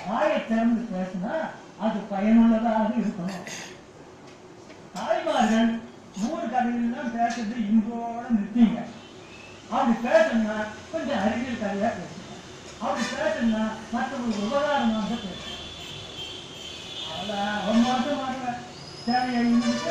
வாயை திறந்து பேசினா அது பயனுள்ளதாக இருக்கணும் தாய்மார்கள் நூறு கதைகள் தான் பேசுறது இன்போட நிறுத்திங்க அப்படி பேசணும்னா கொஞ்சம் அறிவியல் கதையா பேசுங்க அப்படி பேசணும்னா மற்றவங்களுக்கு உபகாரமாக பேசுங்க அவ்வளவுதான். ஒரு மாசம் மாறல தேவையா இவங்களுக்கு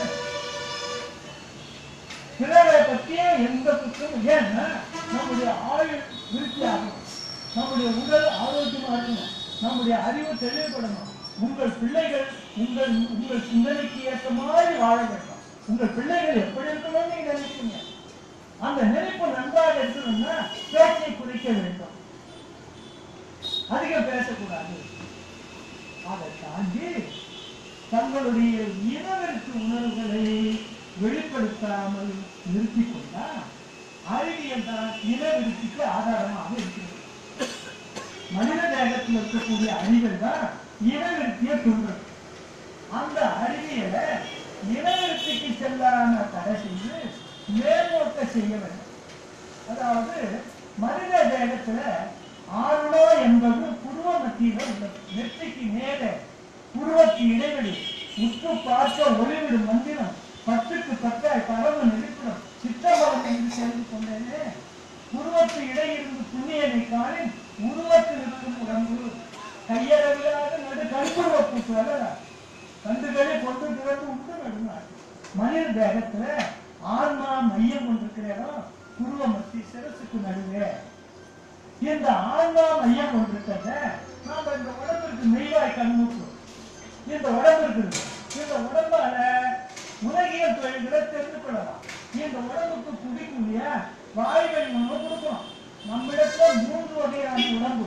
பிறரை பற்றிய எந்த புத்தகம் ஏன்னா நம்முடைய ஆயுள் விருத்தியாகணும் நம்முடைய உடல் ஆரோக்கியமா இருக்கணும் நம்முடைய அறிவு தெளிவுபடணும் உங்கள் பிள்ளைகள் உங்கள் உங்கள் சிந்தனைக்கு ஏற்ற மாதிரி வாழ வேண்டும் உங்கள் பிள்ளைகள் எப்படி இருக்கணும்னு நீங்க நினைப்பீங்க அந்த நினைப்பு நன்றாக இருக்கணும்னா பேச்சை குறைக்க வேண்டும் அதிகம் பேசக்கூடாது அதை தாண்டி தங்களுடைய இனவெருக்கு உணர்வுகளை வெளிப்படுத்தாமல் நிறுத்திக் கொண்டா அறிவியல் தான் இனவெருக்குக்கு ஆதாரமாக இருக்கிறது மனித தேகத்தில் இருக்கக்கூடிய அறிவியல் தான் இனவெருத்திய தூண்டுறது அந்த அறிவியலை இனவெருத்திக்கு செல்லாம தடை செய்து மேல்நோக்க செய்ய வேண்டும் அதாவது மனித தேகத்துல ஆறுணோ என்பது புருவ மத்தியில உள்ளது நெற்றிக்கு நேரே புருவத்து இடைவெளி உற்று பார்க்க ஒளிவிடும் மந்திரம் பத்துக்கு பத்தாய் பரவு நெருப்பிடும் சிற்றம்பலம் என்று சேர்ந்து கொண்டேனே உருவத்து இடையிருந்து புண்ணியனை காணின் உருவத்தில் இருக்கும் உடம்பு கையளவிலாக நடு கண்புருவ பூட்டு அல்ல கண்டுகளை கொண்டு திறந்து உண்டு நடுனார் மனித தேகத்துல ஆன்மா மையம் கொண்டிருக்கிற இடம் புருவ மத்தி சிரசுக்கு நடுவே இந்த ஆன்மா மையம் கொண்டிருக்கிறத நாம இந்த உடம்பிற்கு மெய்வாய் கண்மூக்கு இந்த உடம்பு இருக்குது இந்த உடம்பால உலகியல் தொழில்களை தெரிந்து கொள்ளலாம் இந்த உடம்புக்கு குடிக்கூடிய வாய்வழி உணவு கொடுக்கணும் நம்மிடத்துல மூன்று வகையான உடம்பு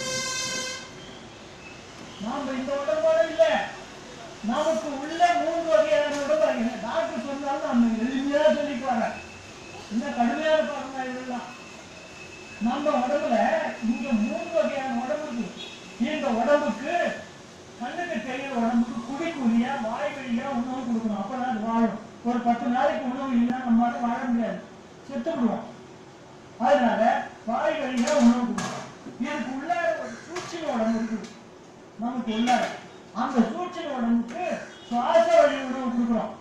நாம இந்த உடம்போட இல்ல நமக்கு உள்ள மூன்று வகையான உடம்பு டாக்டர் சொன்னாலும் நம்ம எளிமையா சொல்லிக்குவாங்க இன்னும் கடுமையான பாருங்க இதெல்லாம் நம்ம உடம்புல இங்க மூன்று வகையான உடம்பு இருக்கு இந்த உடம்புக்கு கண்ணுக்கு தெரியுற உடம்புக்கு குடிக்குரிய வாய் வழியா உணவு கொடுக்கணும் அப்பதான் அது வாழும் ஒரு பத்து நாளைக்கு உணவு இல்லைன்னா நம்மளால வாழ முடியாது செத்து விடுவோம் அதனால வாய் வழியா உணவு கொடுக்கணும் இதுக்கு உள்ளார ஒரு சூழ்ச்சின உடம்பு இருக்குது நமக்கு உள்ளார அந்த சூழ்ச்சின உடம்புக்கு சுவாச வழி உணவு கொடுக்குறோம்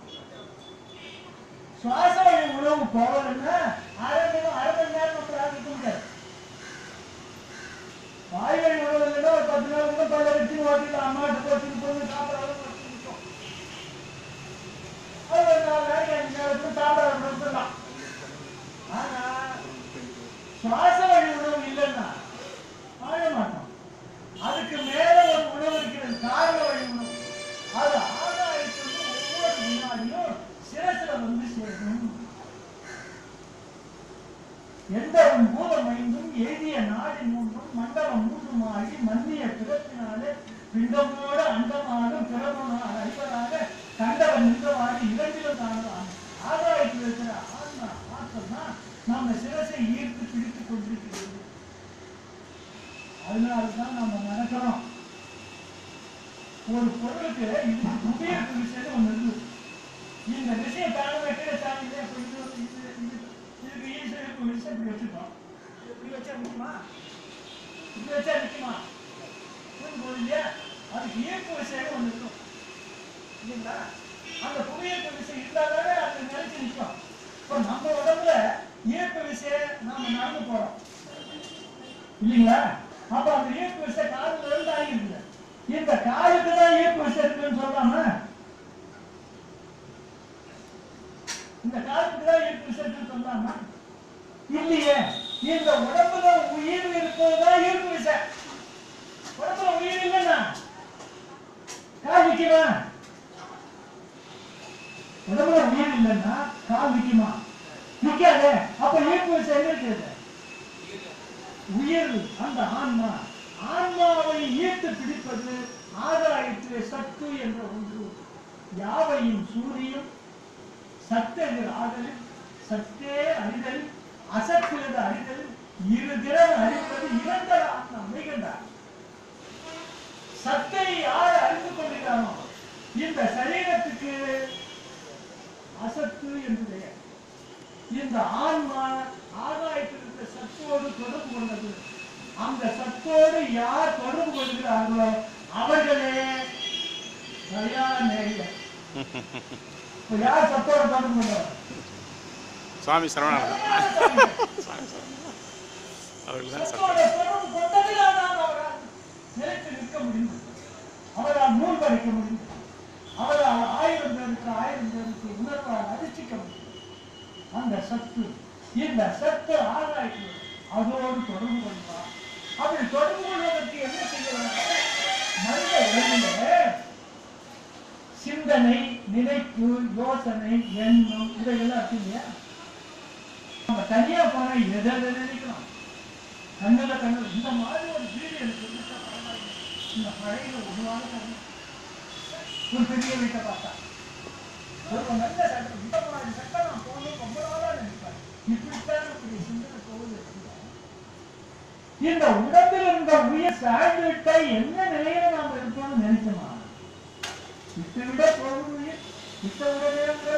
சுவாச வழி உணவு போகலன்னா அரை மணி அரை மணி நேரம் நம்மளால இருக்க முடியாது வாய்வழி உணவு இல்லைன்னா ஒரு பத்து நாள் கூட பல்ல வச்சு ஓட்டிட்டு அம்மாட்டு போட்டு போய் சாப்பிடாத அது ஒரு நாலு நாளைக்கு அஞ்சு நேரத்துக்கு சாப்பிட நிறுத்தலாம் ஆனா சுவாச வழி உணவு இல்லைன்னா வாழ மாட்டோம் அதுக்கு மேல ஒரு உணவு இருக்கிறது காரண வழி உணவு அது ஆதாயத்துக்கு ஒவ்வொரு முன்னாடியும் சிரசுல வந்து சேரும் எந்த பூதமைந்தும் எழுதிய நாடி மூன்றும் மண்டலம் மூன்றுமாகி மன்னிய பிறப்பினாலே பிண்டமோடு அண்டமாக பிறமனாக அறிவராக கண்டவன் நின்றவாறு இரண்டிலும் காணலாம் ஆதாயத்தில் இருக்கிற ஆன்மா ஆற்றல்னா நம்ம சிரசை ஈர்த்து பிடித்துக் கொண்டிருக்கிறது அதனால்தான் நம்ம நடக்கிறோம் ஒரு பொருளுக்கு இது புதிய விஷயம் ஒண்ணு இருக்குது இந்த விஷயம் காரணம் கீழே சாமியிலே இப்ப இது வந்து இது இது இதுக்கு ஈஸியாக இருக்கும் விஷயம் இப்படி வச்சுக்கோம் இப்படி வச்சா நிற்குமா இப்படி வச்சா நிற்குமா புரிஞ்சு போகுது இல்லையா அதுக்கு ஈர்ப்பு விஷயம் ஒண்ணு இருக்கும் இல்லைங்களா அந்த புவியீர்ப்பு விசை இருந்தாலே அது நிலைச்சு நிற்கும் இப்போ நம்ம உடம்புல ஈர்ப்பு விசை நாம நடந்து போறோம் இல்லைங்களா அப்ப அந்த ஈர்ப்பு விசை காலுல இருந்து ஆகிருக்குது இந்த காலுக்கு தான் ஈர்ப்பு விசை இருக்குன்னு சொல்லாம இந்த காலுக்கு தான் ஈர்ப்பு விசை இருக்குன்னு சொல்லாம இல்லையே இந்த உடம்புல உயிர் இருக்கிறதுதான் ஈர்ப்பு விசை உடம்புல உயிர் இல்லைன்னா கால் நிக்குமா உடம்புல உயிர் இல்லைன்னா கால் நிக்குமா நிக்காதே அப்ப ஈர்ப்பு விசை எங்க இருக்குது உயிர் அந்த ஆன்மா ஆன்மாவை ஈர்த்து பிடிப்பது ஆதாயத்திலே சத்து என்ற ஒன்று யாவையும் சூரியம் சத்தெதிர் ஆதல் சத்தே அறிதல் அசத்துவது அறிதல் இரு திறம் அறிவது இறந்த ஆன்மா மிகண்டார் சத்தை யார் அறிந்து கொள்கிறானோ இந்த சரீரத்துக்கு அசத்து என்று பெயர் இந்த ஆன்மா ஆதாயத்தில் இருக்கிற சத்தோடு தொடர்பு கொண்டது அந்த சத்தோடு யார் தொடர்பு கொள்கிறார்களோ அவர்களே சரியான நேரில் இப்ப யார் சத்தோட தொடர்பு கொண்டவர் சுவாமி சரவணானந்தம் சுவாமி சரவணானந்தம் அவர்கள் தான் சத்தம் சத்தோட தொடர்பு கொண்டதினால் தான் அவரால் நிலைத்து நிற்க முடிந்தது அவரால் நூல் படிக்க முடிந்தது அவரால் ஆயிரம் பேருக்கு ஆயிரம் பேருக்கு உணர்வால் அதிர்ச்சிக்க முடியும் அந்த சத்து இந்த சத்து ஆராய்ச்சி அதோடு தொடர்பு கொள்வார் அப்படி தொடர்பு கொள்வதற்கு என்ன செய்கிறாங்க மனித உடலிலே சிந்தனை நினைப்பு யோசனை எண்ணம் இதையெல்லாம் இருக்கு இல்லையா நம்ம தனியா போனா எதை எதை நினைக்கலாம் கண்ணுல கண்ணுல இந்த மாதிரி ஒரு வீடு எனக்கு இருந்துச்சா பரவாயில்லை. இந்த மழையில ஒரு நாள் கண்ணு ஒரு பெரிய வீட்டை பார்த்தா ஒரு நல்ல சட்டம் இந்த மாதிரி சட்டம் நான் போகணும் ரொம்ப நாளா நினைப்பேன் இப்படித்தான் இப்படி சிந்தனை போகுது இருக்குதா? இந்த உடம்பில் இருந்த உயிர் சாய்ந்து விட்டா என்ன நிலையில நாம் இருப்போம்னு நினைச்சோமா விட்டு விட போகும் உயிர் விட்ட உடனே